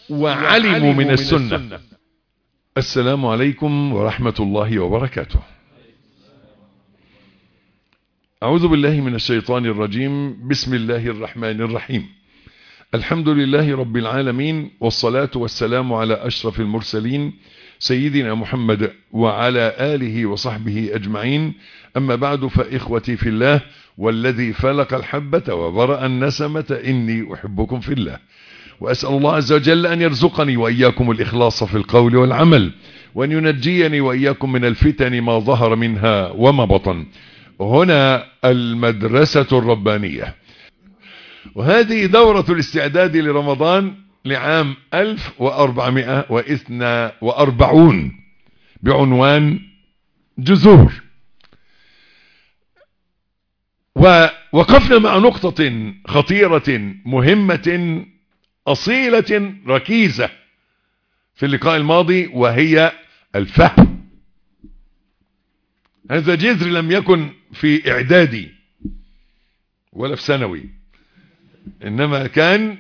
وعلموا من السنة السلام عليكم ورحمة الله وبركاته أعوذ بالله من الشيطان الرجيم بسم الله الرحمن الرحيم الحمد لله رب العالمين والصلاة والسلام على أشرف المرسلين سيدنا محمد وعلى آله وصحبه أجمعين أما بعد فإخوتي في الله والذي فلق الحبة وبرأ النسمة إني أحبكم في الله وأسأل الله عز وجل أن يرزقني وإياكم الإخلاص في القول والعمل وأن ينجيني وإياكم من الفتن ما ظهر منها وما بطن هنا المدرسة الربانية وهذه دورة الاستعداد لرمضان لعام 1442 بعنوان جذور ووقفنا مع نقطة خطيرة مهمة أصيلة ركيزة في اللقاء الماضي وهي الفهم هذا جذر لم يكن في إعدادي ولا في ثانوي إنما كان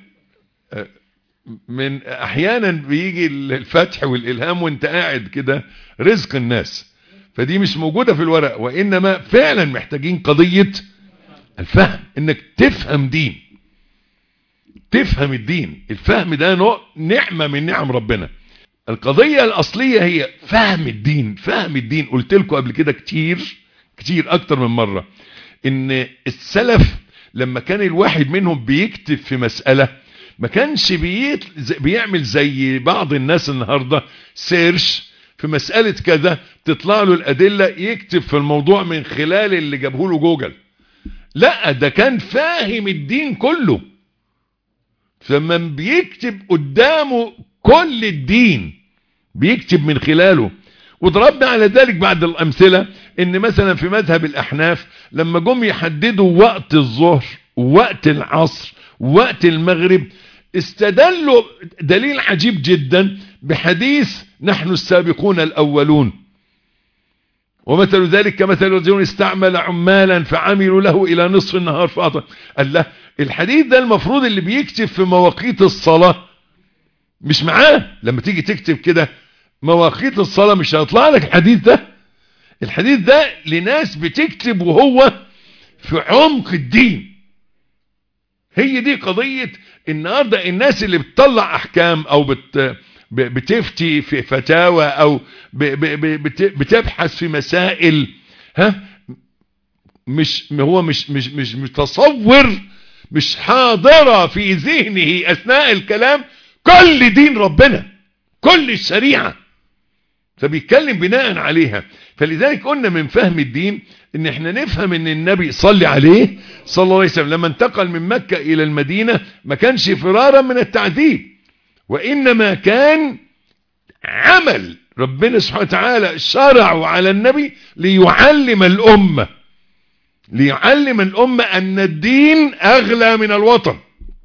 من أحيانا بيجي الفتح والإلهام وانت قاعد كده رزق الناس فدي مش موجودة في الورق وإنما فعلا محتاجين قضية الفهم إنك تفهم دين تفهم الدين الفهم ده نعمة من نعم ربنا القضية الأصلية هي فهم الدين فهم الدين قلت لكم قبل كده كتير كتير أكتر من مرة إن السلف لما كان الواحد منهم بيكتب في مسألة ما كانش بيعمل زي بعض الناس النهاردة سيرش في مسألة كذا تطلع له الأدلة يكتب في الموضوع من خلال اللي جابه له جوجل لا ده كان فاهم الدين كله فلما بيكتب قدامه كل الدين بيكتب من خلاله وضربنا على ذلك بعد الأمثلة ان مثلا في مذهب الأحناف لما جم يحددوا وقت الظهر ووقت العصر ووقت المغرب استدلوا دليل عجيب جدا بحديث نحن السابقون الأولون ومثل ذلك كمثل رجل استعمل عمالا فعملوا له إلى نصف النهار فأطل قال له الحديث ده المفروض اللي بيكتب في مواقيت الصلاة مش معاه لما تيجي تكتب كده مواقيت الصلاة مش هيطلع لك الحديث ده الحديث ده لناس بتكتب وهو في عمق الدين هي دي قضية النهاردة الناس اللي بتطلع احكام او بت بتفتي في فتاوى او بتبحث في مسائل ها مش هو مش مش مش متصور مش حاضرة في ذهنه اثناء الكلام كل دين ربنا كل الشريعة فبيتكلم بناء عليها فلذلك قلنا من فهم الدين ان احنا نفهم ان النبي صلى عليه صلى الله عليه وسلم لما انتقل من مكة الى المدينة ما كانش فرارا من التعذيب وانما كان عمل ربنا سبحانه وتعالى شرعه على النبي ليعلم الامة ليعلم الامة ان الدين اغلى من الوطن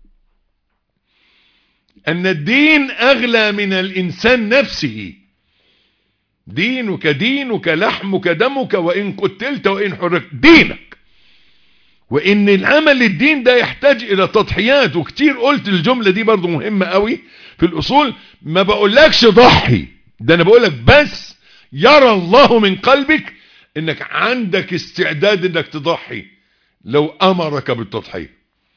ان الدين اغلى من الانسان نفسه دينك دينك لحمك دمك وإن قتلت وإن حركت دينك وإن العمل الدين ده يحتاج إلى تضحيات وكتير قلت الجملة دي برضو مهمة قوي في الأصول ما بقولكش ضحي ده أنا بقولك بس يرى الله من قلبك إنك عندك استعداد إنك تضحي لو أمرك بالتضحية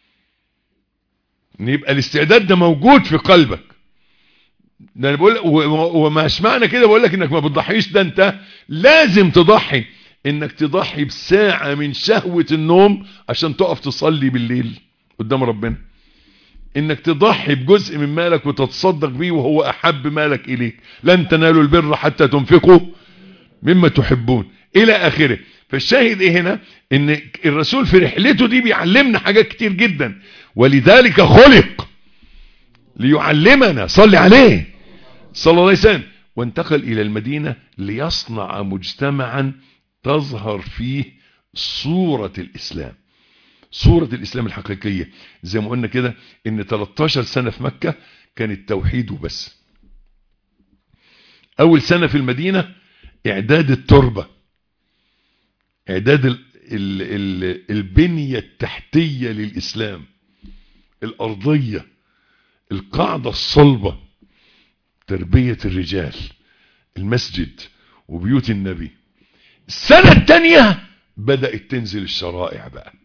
إن يبقى الاستعداد ده موجود في قلبك ده انا بقول وما معنى كده بقول لك انك ما بتضحيش ده انت لازم تضحي انك تضحي بساعة من شهوة النوم عشان تقف تصلي بالليل قدام ربنا انك تضحي بجزء من مالك وتتصدق بيه وهو احب مالك اليك لن تنالوا البر حتى تنفقوا مما تحبون الى اخره فالشاهد ايه هنا ان الرسول في رحلته دي بيعلمنا حاجات كتير جدا ولذلك خلق ليعلمنا صلي عليه صلى الله عليه وسلم وانتقل الى المدينة ليصنع مجتمعا تظهر فيه صورة الاسلام صورة الاسلام الحقيقية زي ما قلنا كده ان 13 سنة في مكة كان التوحيد وبس اول سنة في المدينة اعداد التربة اعداد ال ال ال البنية التحتية للاسلام الارضية القاعدة الصلبة تربية الرجال المسجد وبيوت النبي السنة التانية بدأت تنزل الشرائع بقى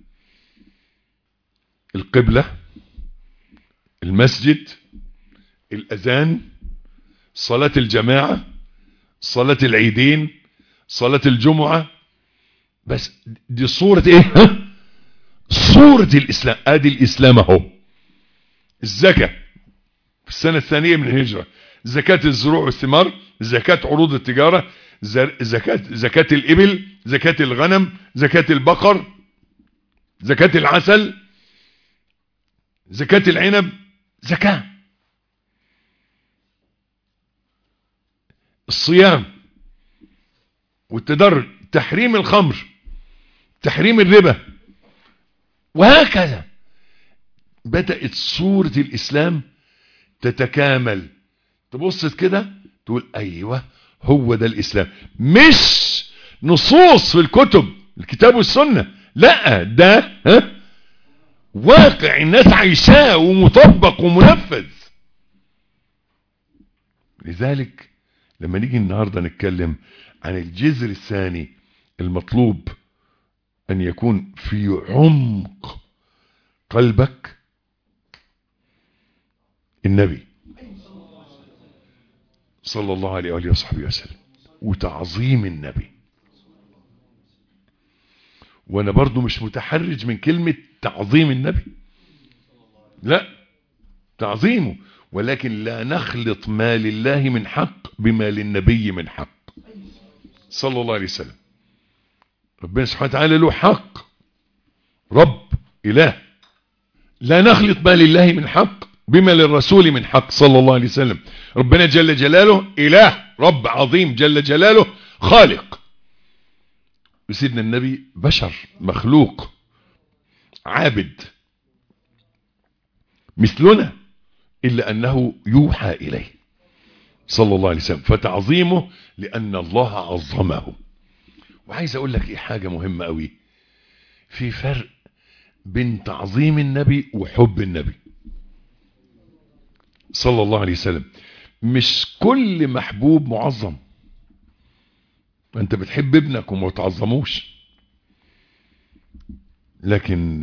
القبلة المسجد الأذان صلاة الجماعة صلاة العيدين صلاة الجمعة بس دي صورة ايه ها؟ صورة الإسلام ادي الإسلام اهو الزكاة في السنة الثانية من الهجرة زكاة الزروع والثمار زكاة عروض التجارة زكاة زكاة الإبل زكاة الغنم زكاة البقر زكاة العسل زكاة العنب زكاة الصيام والتدرج تحريم الخمر تحريم الربا وهكذا بدأت صورة الإسلام تتكامل تبص كده تقول أيوة هو ده الإسلام مش نصوص في الكتب الكتاب والسنة لا ده ها واقع الناس عايشاه ومطبق ومنفذ لذلك لما نيجي النهاردة نتكلم عن الجذر الثاني المطلوب أن يكون في عمق قلبك النبي صلى الله عليه وآله وصحبه وسلم وتعظيم النبي وانا برضو مش متحرج من كلمة تعظيم النبي لا تعظيمه ولكن لا نخلط ما لله من حق بما للنبي من حق صلى الله عليه وسلم ربنا سبحانه وتعالى له حق رب إله لا نخلط ما لله من حق بما للرسول من حق صلى الله عليه وسلم ربنا جل جلاله إله رب عظيم جل جلاله خالق وسيدنا النبي بشر مخلوق عابد مثلنا إلا أنه يوحى إليه صلى الله عليه وسلم فتعظيمه لأن الله عظمه وعايز أقول لك إيه حاجة مهمة قوي في فرق بين تعظيم النبي وحب النبي صلى الله عليه وسلم مش كل محبوب معظم انت بتحب ابنك وما تعظموش لكن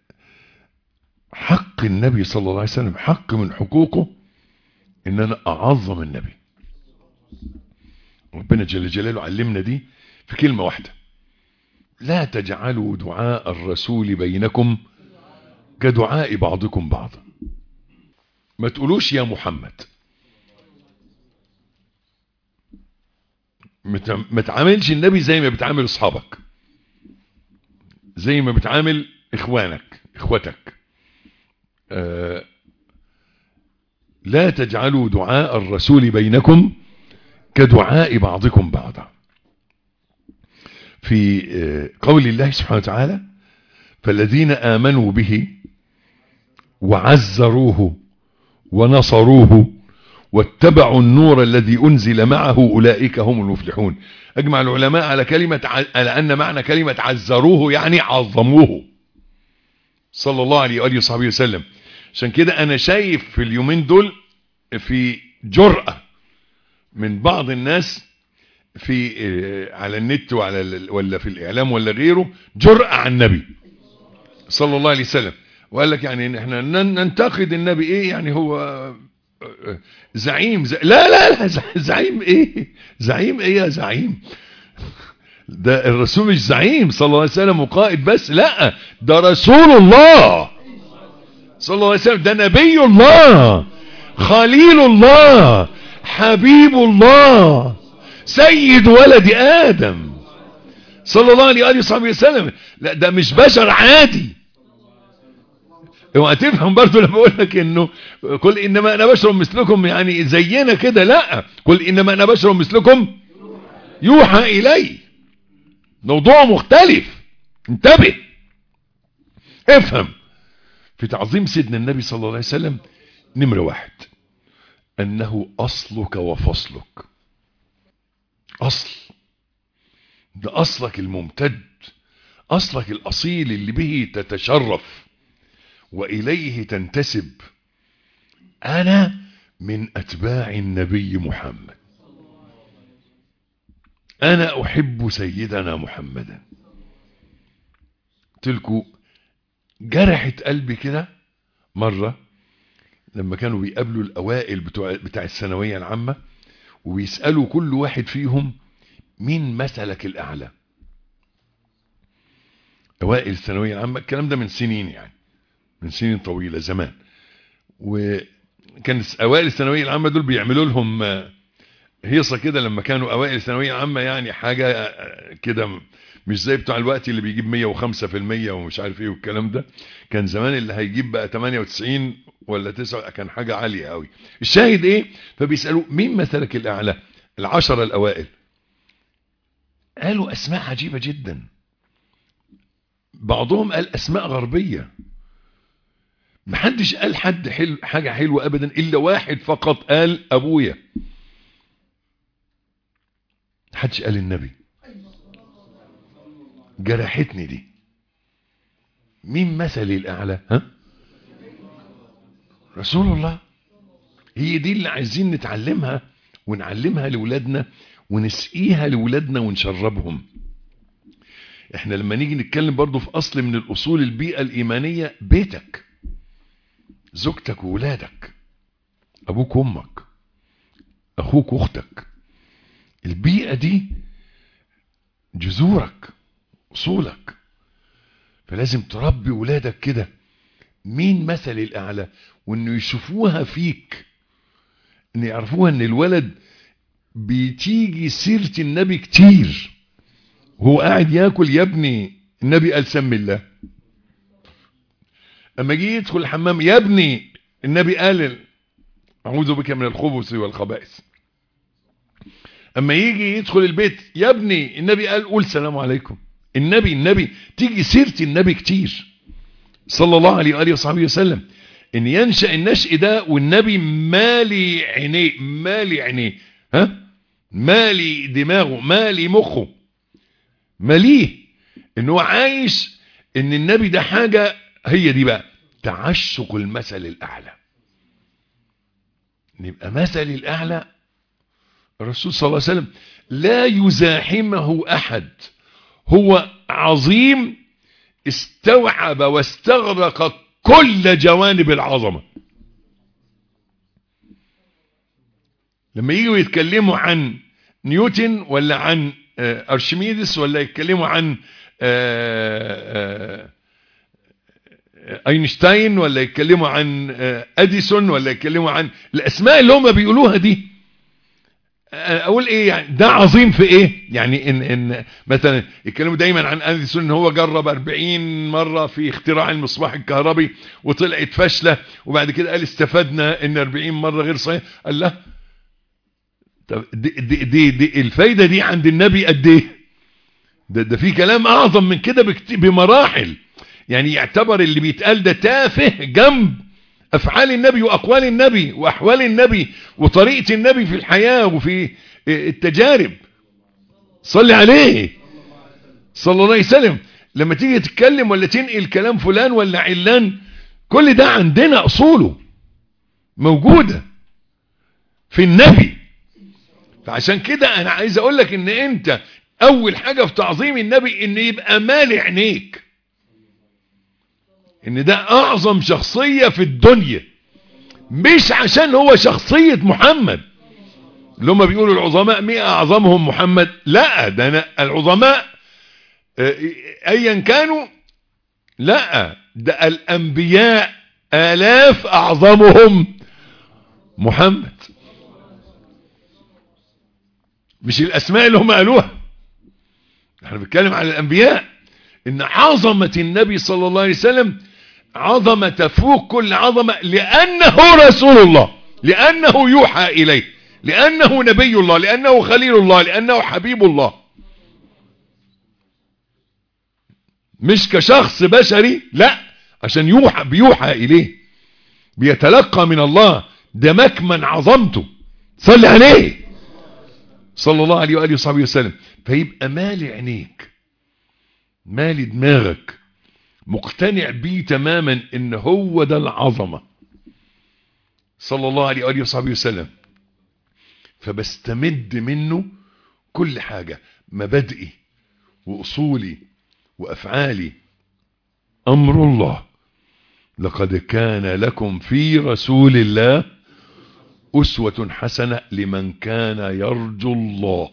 حق النبي صلى الله عليه وسلم حق من حقوقه ان انا اعظم النبي ربنا جل جلاله علمنا دي في كلمة واحدة لا تجعلوا دعاء الرسول بينكم كدعاء بعضكم بعضا ما تقولوش يا محمد ما تعاملش النبي زي ما بتعامل اصحابك زي ما بتعامل اخوانك اخوتك آه لا تجعلوا دعاء الرسول بينكم كدعاء بعضكم بعضا في آه قول الله سبحانه وتعالى فالذين آمنوا به وعزروه ونصروه واتبعوا النور الذي أنزل معه أولئك هم المفلحون أجمع العلماء على كلمة على أن معنى كلمة عزروه يعني عظموه صلى الله عليه وآله وصحبه وسلم عشان كده أنا شايف في اليومين دول في جرأة من بعض الناس في على النت وعلى ولا في الإعلام ولا غيره جرأة عن النبي صلى الله عليه وسلم وقال لك يعني احنا ننتقد النبي ايه يعني هو زعيم ز... لا لا لا زعيم ايه زعيم ايه يا زعيم ده الرسول مش زعيم صلى الله عليه وسلم وقائد بس لا ده رسول الله صلى الله عليه وسلم ده نبي الله خليل الله حبيب الله سيد ولد آدم صلى الله عليه وآله وصحبه وسلم لا ده مش بشر عادي اوعى تفهم برضه لما بقول لك انه قل انما انا بشر مثلكم يعني زينا كده لا قل انما انا بشر مثلكم يوحى الي موضوع مختلف انتبه افهم في تعظيم سيدنا النبي صلى الله عليه وسلم نمرة واحد انه اصلك وفصلك اصل ده اصلك الممتد اصلك الاصيل اللي به تتشرف وإليه تنتسب أنا من أتباع النبي محمد أنا أحب سيدنا محمدا تلكو جرحت قلبي كده مرة لما كانوا بيقابلوا الأوائل بتوع بتاع الثانوية العامة وبيسألوا كل واحد فيهم مين مثلك الأعلى أوائل الثانوية العامة الكلام ده من سنين يعني من سنين طويلة زمان وكان أوائل الثانوية العامة دول بيعملوا لهم هيصة كده لما كانوا أوائل الثانوية العامة يعني حاجة كده مش زي بتوع الوقت اللي بيجيب 105% ومش عارف ايه والكلام ده كان زمان اللي هيجيب بقى 98 ولا 9 كان حاجة عالية قوي الشاهد ايه فبيسألوا مين مثلك الاعلى العشرة الاوائل قالوا اسماء عجيبة جدا بعضهم قال اسماء غربية محدش قال حد حلو حاجة حلوة ابدا الا واحد فقط قال ابويا محدش قال النبي جرحتني دي مين مثلي الاعلى ها رسول الله هي دي اللي عايزين نتعلمها ونعلمها لولادنا ونسقيها لولادنا ونشربهم احنا لما نيجي نتكلم برضو في اصل من الاصول البيئة الايمانية بيتك زوجتك وولادك ابوك وامك اخوك واختك البيئة دي جذورك اصولك فلازم تربي ولادك كده مين مثل الاعلى وانه يشوفوها فيك ان يعرفوها ان الولد بتيجي سيرة النبي كتير وهو قاعد ياكل يا ابني النبي قال سم الله اما جه يدخل الحمام يا ابني النبي قال اعوذ بك من الخبث والخبائث اما يجي يدخل البيت يا ابني النبي قال قول سلام عليكم النبي النبي تيجي سيرة النبي كتير صلى الله عليه وآله وصحبه وسلم ان ينشأ النشء ده والنبي مالي عينيه مالي عينيه ها مالي دماغه مالي مخه ماليه ان هو عايش ان النبي ده حاجة هي دي بقى تعشق المثل الاعلى نبقى مثل الاعلى الرسول صلى الله عليه وسلم لا يزاحمه احد هو عظيم استوعب واستغرق كل جوانب العظمة لما يجوا يتكلموا عن نيوتن ولا عن ارشميدس ولا يتكلموا عن اينشتاين ولا يتكلموا عن اديسون ولا يتكلموا عن الاسماء اللي هم بيقولوها دي اقول ايه يعني ده عظيم في ايه يعني ان ان مثلا يتكلموا دايما عن اديسون ان هو جرب 40 مره في اختراع المصباح الكهربي وطلعت فاشله وبعد كده قال استفدنا ان 40 مره غير صحيح قال لا طب دي, دي, دي, دي الفايده دي عند النبي قد ايه ده ده في كلام اعظم من كده بمراحل يعني يعتبر اللي بيتقال ده تافه جنب افعال النبي واقوال النبي واحوال النبي وطريقة النبي في الحياة وفي التجارب صلي عليه صلى الله عليه وسلم لما تيجي تتكلم ولا تنقل كلام فلان ولا علان كل ده عندنا اصوله موجودة في النبي فعشان كده انا عايز اقول لك ان انت اول حاجة في تعظيم النبي ان يبقى مالي عينيك ان ده اعظم شخصية في الدنيا مش عشان هو شخصية محمد اللي هم بيقولوا العظماء مئة اعظمهم محمد لا ده أنا العظماء ايا كانوا لا ده الانبياء الاف اعظمهم محمد مش الاسماء اللي هم قالوها احنا بنتكلم عن الانبياء ان عظمة النبي صلى الله عليه وسلم عظمة تفوق كل عظمة لأنه رسول الله لأنه يوحى إليه لأنه نبي الله لأنه خليل الله لأنه حبيب الله مش كشخص بشري لا عشان يوحى بيوحى إليه بيتلقى من الله ده مكمن عظمته صلي عليه صلى الله عليه وآله وصحبه وسلم فيبقى مالي عينيك مالي دماغك مقتنع بيه تماما ان هو ده العظمة صلى الله عليه وآله وصحبه وسلم فبستمد منه كل حاجة مبادئي وأصولي وأفعالي أمر الله لقد كان لكم في رسول الله أسوة حسنة لمن كان يرجو الله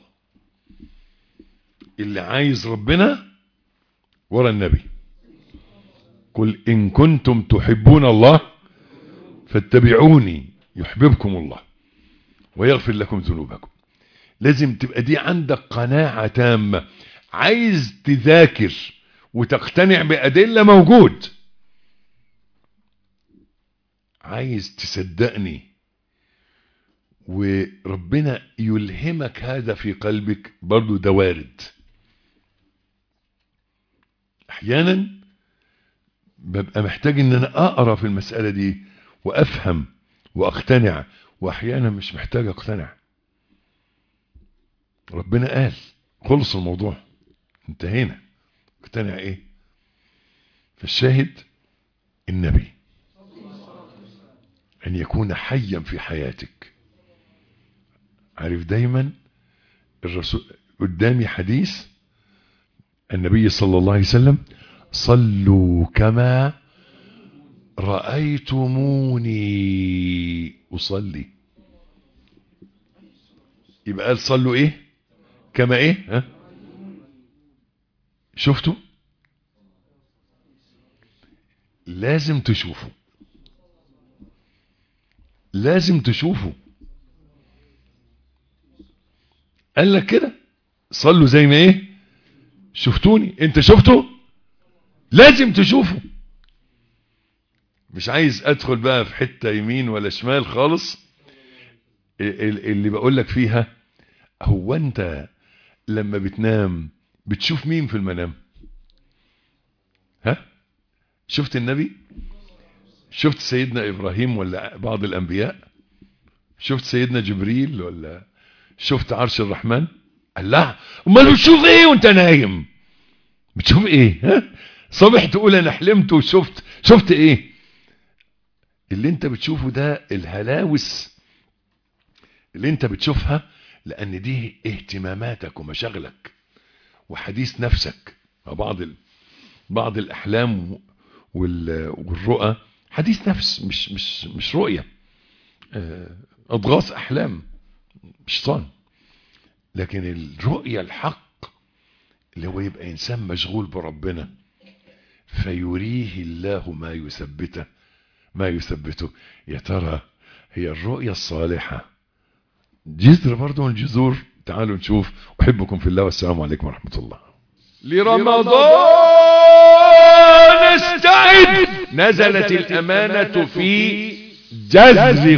اللي عايز ربنا ورا النبي قل إن كنتم تحبون الله فاتبعوني يحببكم الله ويغفر لكم ذنوبكم لازم تبقى دي عندك قناعة تامة عايز تذاكر وتقتنع بأدلة موجود عايز تصدقني وربنا يلهمك هذا في قلبك برضو ده وارد احيانا ببقى محتاج ان انا اقرا في المسألة دي وافهم واقتنع واحيانا مش محتاج اقتنع ربنا قال خلص الموضوع انتهينا اقتنع ايه فالشاهد النبي ان يكون حيا في حياتك عارف دايما الرسول قدامي حديث النبي صلى الله عليه وسلم صلوا كما رأيتموني أصلي يبقى قال صلوا ايه كما ايه ها شفتوا لازم تشوفوا لازم تشوفوا قال لك كده صلوا زي ما ايه شفتوني انت شفتوا لازم تشوفوا مش عايز ادخل بقى في حتة يمين ولا شمال خالص اللي بقول لك فيها هو انت لما بتنام بتشوف مين في المنام ها شفت النبي شفت سيدنا ابراهيم ولا بعض الانبياء شفت سيدنا جبريل ولا شفت عرش الرحمن قال لا امال بتشوف ايه وانت نايم بتشوف ايه ها صبح تقول انا حلمت وشفت شفت ايه اللي انت بتشوفه ده الهلاوس اللي انت بتشوفها لان دي اهتماماتك ومشاغلك وحديث نفسك بعض ال... بعض الاحلام وال... والرؤى حديث نفس مش مش مش رؤيه اضغاث احلام شيطان لكن الرؤيه الحق اللي هو يبقى انسان مشغول بربنا فيريه الله ما يثبته ما يثبته يا ترى هي الرؤيه الصالحه جذر برضه من الجذور تعالوا نشوف احبكم في الله والسلام عليكم ورحمه الله لرمضان استعد نزلت الامانه في جذر